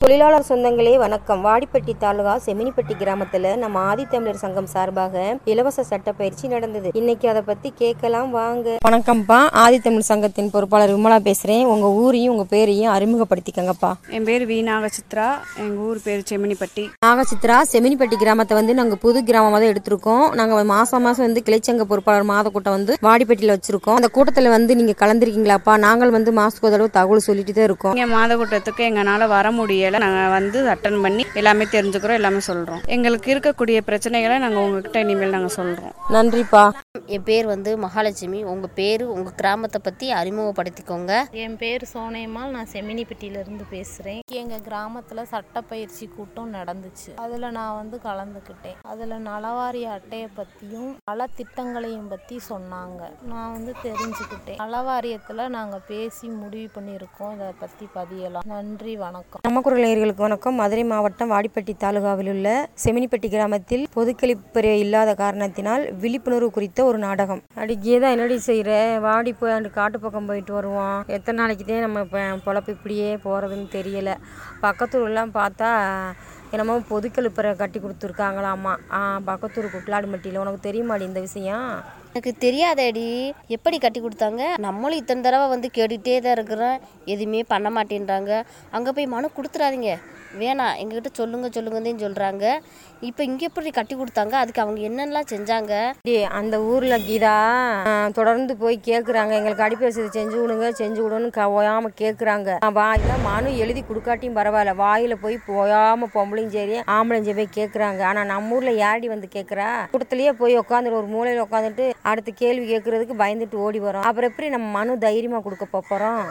தொழிலாளர் சொந்தங்களே வணக்கம் வாடிப்பட்டி தாலுகா செமினிப்பட்டி கிராமத்துல நம்ம ஆதித்தமிழர் சங்கம் சார்பாக இலவச சட்ட பயிற்சி நடந்தது இன்னைக்கு அதை பத்தி கேட்கலாம் வாங்க வணக்கம்ப்பா ஆதித்தமிழ் சங்கத்தின் பொறுப்பாளர் விமலா பேசுறேன் உங்க ஊரையும் உங்க பேரையும் அறிமுகப்படுத்திக்கங்கப்பா என் பேர் வி நாகசித்ரா எங்கள் ஊர் பேர் செமினிப்பட்டி நாகசித்ரா செமினிப்பட்டி கிராமத்தை வந்து நாங்க புது கிராமமாக தான் எடுத்திருக்கோம் நாங்க மாசம் மாசம் வந்து கிளைச்சங்க பொறுப்பாளர் மாத கூட்டம் வந்து வாடிப்பட்டியில வச்சிருக்கோம் அந்த கூட்டத்துல வந்து நீங்க கலந்துருக்கீங்களாப்பா நாங்கள் வந்து மாசத்துக்கு ஒரு தடவை தகவல் சொல்லிட்டு தான் இருக்கோம் இங்கே மாத கூட்டத்துக்கு எங்களால் வர முடியலை நாங்கள் வந்து அட்டன் பண்ணி எல்லாமே தெரிஞ்சுக்கிறோம் எல்லாமே சொல்கிறோம் எங்களுக்கு இருக்கக்கூடிய பிரச்சனைகளை நாங்கள் உங்ககிட்ட இனிமேல் நாங்கள் சொல்கிறோம் நன்றிப்பா என் பேர் வந்து மகாலட்சுமி உங்கள் பேர் உங்கள் கிராமத்தை பற்றி அறிமுகப்படுத்திக்கோங்க என் பேர் சோனையம்மாள் நான் செமினிப்பட்டியிலேருந்து பேசுகிறேன் எங்கள் கிராமத்தில் சட்டப்பயிற்சி கூட்டம் நடந்துச்சு அதில் நான் வந்து கலந்துக்கிட்டேன் அதில் நலவாரிய அட்டையை பற்றியும் பல திட்டங்களையும் பற்றி சொன்னாங்க நான் வந்து தெரிஞ்சுக்கிட்டேன் நலவாரியத்தில் நாங்கள் பேசி முடிவு பண்ணியிருக்கோம் இதை பற்றி பதியலாம் நன்றி வணக்கம் நம்ம குரல் நேயர்களுக்கு வணக்கம் மதுரை மாவட்டம் வாடிப்பட்டி தாலுகாவில் உள்ள செமினிப்பட்டி கிராமத்தில் பொது கழிப்பறை இல்லாத காரணத்தினால் விழிப்புணர்வு குறித்த ஒரு நாடகம் அடி கீதா என்னடி செய்கிற வாடி போய் அந்த காட்டு பக்கம் போயிட்டு வருவோம் எத்தனை நாளைக்கு தான் நம்ம இப்போ பொழப்பு இப்படியே போகிறதுன்னு தெரியல பக்கத்தூர்லாம் பார்த்தா என்னமோ பொது கழிப்பறை கட்டி கொடுத்துருக்காங்களாமா ஆ, பக்கத்தூர் குட்லாடுமட்டியில் உனக்கு தெரியுமாடி இந்த விஷயம் எனக்கு தெரியாதேடி எப்படி கட்டி கொடுத்தாங்க நம்மளும் இத்தனை தடவை வந்து கேட்டுகிட்டே தான் இருக்கிறோம் எதுவுமே பண்ண மாட்டேன்றாங்க அங்கே போய் மனு கொடுத்துறாதீங்க வேணாம் எங்ககிட்ட சொல்லுங்க சொல்லுங்கன்னு சொல்கிறாங்க இப்போ இங்கே எப்படி கட்டி கொடுத்தாங்க அதுக்கு அவங்க என்னென்னலாம் செஞ்சாங்க டே அந்த ஊர்ல கீதா ஆ, தொடர்ந்து போய் கேக்குறாங்க எங்களுக்கு அடிப்படை வசதி செஞ்சு விடுங்க செஞ்சு விடுன்னு ஓயாம கேக்குறாங்க வாயில மனு எழுதி கொடுக்காட்டியும் பரவாயில்ல வாயில போய் போயாம பொம்பளையும் சரி ஆம்பளையும் சரி போய் கேக்குறாங்க ஆனா நம்ம ஊர்ல யாரடி வந்து கேக்குறா கூட்டத்திலேயே போய் உட்காந்துட்டு ஒரு மூலையில உட்காந்துட்டு அடுத்து கேள்வி கேட்கறதுக்கு பயந்துட்டு ஓடி வரோம் அப்புறம் எப்படி நம்ம மனு தைரியமா கொடுக்க போறோம்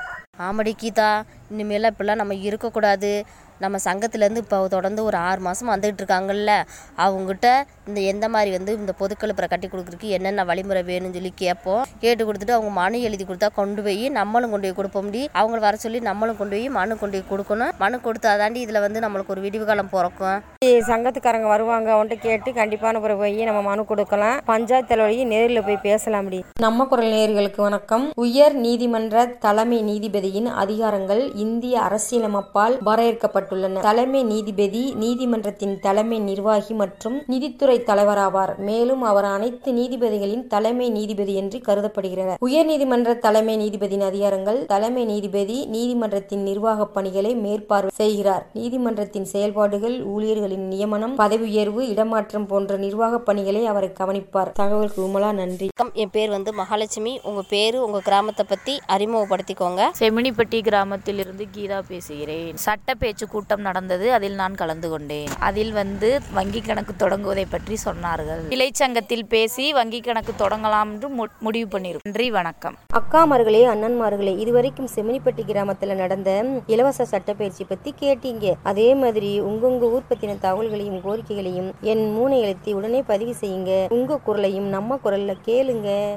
ஆமாடி கீதா இனிமேலாம் இப்படிலாம் நம்ம இருக்கக்கூடாது நம்ம சங்கத்துலேருந்து இப்போ தொடர்ந்து ஒரு ஆறு மாதம் வந்துகிட்டு இருக்காங்கல்ல அவங்ககிட்ட இந்த எந்த மாதிரி வந்து இந்த பொதுக்கழுப்பறை கட்டி கொடுக்குறதுக்கு என்னென்ன வழிமுறை வேணும்னு சொல்லி கேட்போம் கேட்டு கொடுத்துட்டு அவங்க மனு எழுதி கொடுத்தா கொண்டு போய் நம்மளும் கொண்டு போய் கொடுப்போம் முடி அவங்கள வர சொல்லி நம்மளும் கொண்டு போய் மனு கொண்டு போய் கொடுக்கணும் மனு கொடுத்தாதாண்டி இதில் வந்து நம்மளுக்கு ஒரு விடிவு காலம் பிறக்கும் ஏய், சங்கத்துக்காரங்க வருவாங்க அவன்கிட்ட கேட்டு கண்டிப்பான பிறகு போய் நம்ம மனு கொடுக்கலாம் பஞ்சாயத்து தலைவரையும் நேரில் போய் பேசலாம் அப்படி நம்ம குரல் நேயர்களுக்கு வணக்கம் உயர் நீதிமன்ற தலைமை நீதிபதியின் அதிகாரங்கள் இந்திய அரசியலமைப்பால் வரையறுக்கப்பட்டுள்ளன தலைமை நீதிபதி நீதிமன்றத்தின் தலைமை நிர்வாகி மற்றும் நிதித்துறை தலைவராவார் மேலும் அவர் அனைத்து நீதிபதிகளின் தலைமை நீதிபதி என்று கருதப்படுகிறார் உயர் நீதிமன்ற தலைமை நீதிபதியின் அதிகாரங்கள் தலைமை நீதிபதி நீதிமன்றத்தின் நிர்வாக பணிகளை மேற்பார்வை செய்கிறார் நீதிமன்றத்தின் செயல்பாடுகள் ஊழியர்களின் நியமனம் பதவி உயர்வு இடமாற்றம் போன்ற நிர்வாக பணிகளை அவர் கவனிப்பார் தகவலுக்கு விமலா நன்றி வணக்கம் என் பேர் வந்து மகாலட்சுமி உங்கள் பேர் உங்கள் கிராமத்தை பற்றி அறிமுகப்படுத்திக்கோங்க செமினிப்பட்டி கிராமத்திலிருந்து கீதா பேசுகிறேன் சட்ட பேச்சு கூட்டம் நடந்தது அதில் நான் கலந்து கொண்டேன் அதில் வந்து வங்கி கணக்கு தொடங்குவதை பற்றி சொன்னார்கள் இலைச்சங்கத்தில் பேசி வங்கி கணக்கு தொடங்கலாம் என்று மு- முடிவு பண்ணியிருக்கோம் நன்றி வணக்கம் அக்காமார்களே அண்ணன்மார்களே இதுவரைக்கும் செமினிப்பட்டி கிராமத்துல நடந்த இலவச சட்டப்பயிற்சி பத்தி கேட்டீங்க அதே மாதிரி உங்கவுங்க ஊர் பத்தின தகவல்களையும் கோரிக்கைகளையும் என் மூனை எழுத்தி உடனே பதிவு செய்யுங்க உங்க குரலையும் நம்ம குரல்ல கேளுங்க